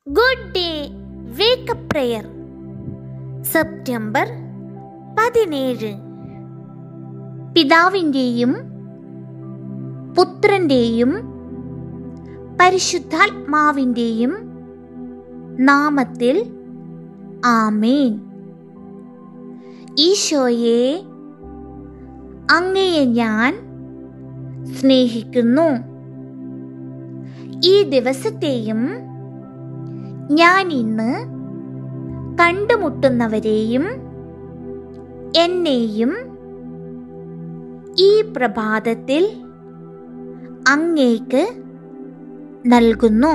good day wake up prayer September പതിനേഴ് പിതാവിൻ്റെയും പുത്രൻ്റെയും പരിശുദ്ധാത്മാവിൻ്റെയും നാമത്തിൽ ആമേൻ ഈശോയെ അങ്ങയെ ഞാൻ സ്നേഹിക്കുന്നു ഈ ദിവസത്തെയും ഞാൻ ഇന്ന് കണ്ടുമുട്ടുന്നവരെയും എന്നെയും ഈ പ്രഭാതത്തിൽ അങ്ങേക്ക് നൽകുന്നു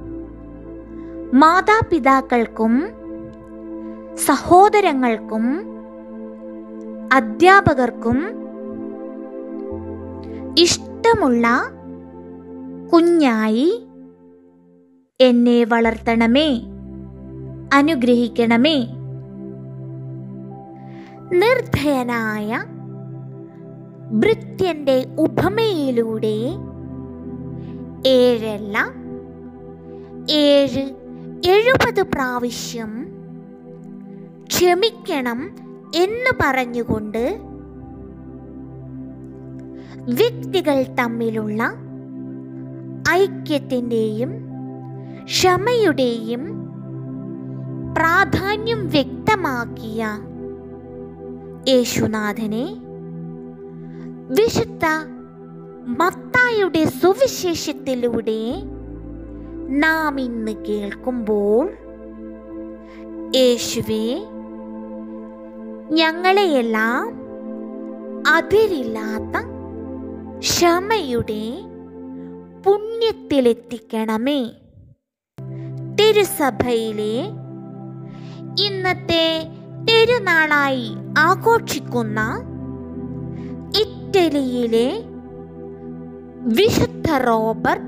മാതാപിതാക്കൾക്കും സഹോദരങ്ങൾക്കും അധ്യാപകർക്കും ഇഷ്ടമുള്ള കുഞ്ഞായി എന്നെ വളർത്തണമേ അനുഗ്രഹിക്കണമേ നിർഭയനായ ഭൃത്യന്റെ ഉപമയിലൂടെ ഏഴല്ല ഏഴ് എഴുപത് പ്രാവശ്യം ക്ഷമിക്കണം എന്ന് പറഞ്ഞുകൊണ്ട് വ്യക്തികൾ തമ്മിലുള്ള ഐക്യത്തിൻ്റെയും ക്ഷമയുടെയും പ്രാധാന്യം വ്യക്തമാക്കിയ യേശുനാഥനെ വിശുദ്ധ മത്തായുടെ സുവിശേഷത്തിലൂടെ നാം ഇന്ന് കേൾക്കുമ്പോൾ യേശുവേ ഞങ്ങളെയെല്ലാം അതിരില്ലാത്ത ക്ഷമയുടെ പുണ്യത്തിലെത്തിക്കണമേ തിരുസഭയിലെ ഇന്നത്തെ തിരുനാളായി ആഘോഷിക്കുന്ന ഇറ്റലിയിലെ വിശുദ്ധ റോബർട്ട്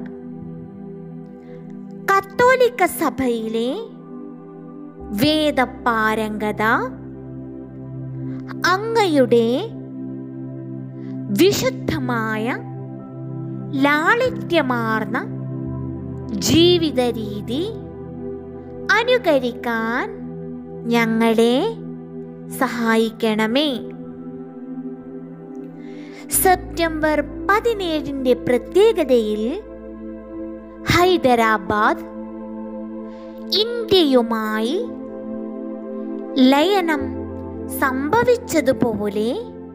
കത്തോലിക്ക സഭയിലെ വേദപാരംഗത അങ്ങയുടെ വിശുദ്ധമായ ലാളിത്യമാർന്ന ജീവിത രീതി അനുകരിക്കാൻ ഞങ്ങളെ സഹായിക്കണമേ സെപ്റ്റംബർ പതിനേഴിൻ്റെ പ്രത്യേകതയിൽ ഹൈദരാബാദ് ഇന്ത്യയുമായി ലയനം സംഭവിച്ചതുപോലെ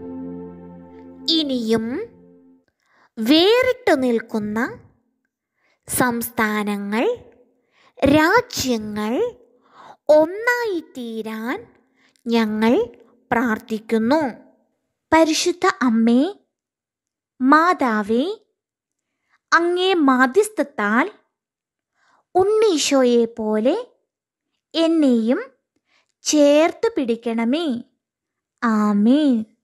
ഇനിയും വേറിട്ടു നിൽക്കുന്ന സംസ്ഥാനങ്ങൾ രാജ്യങ്ങൾ ഒന്നായി തീരാൻ ഞങ്ങൾ പ്രാർത്ഥിക്കുന്നു പരിശുദ്ധ അമ്മേ മാതാവേ അങ്ങേ മാധ്യസ്ഥത്താൽ ഉണ്ണീശോയെ പോലെ എന്നെയും ചേർത്ത് പിടിക്കണമേ ആമേൻ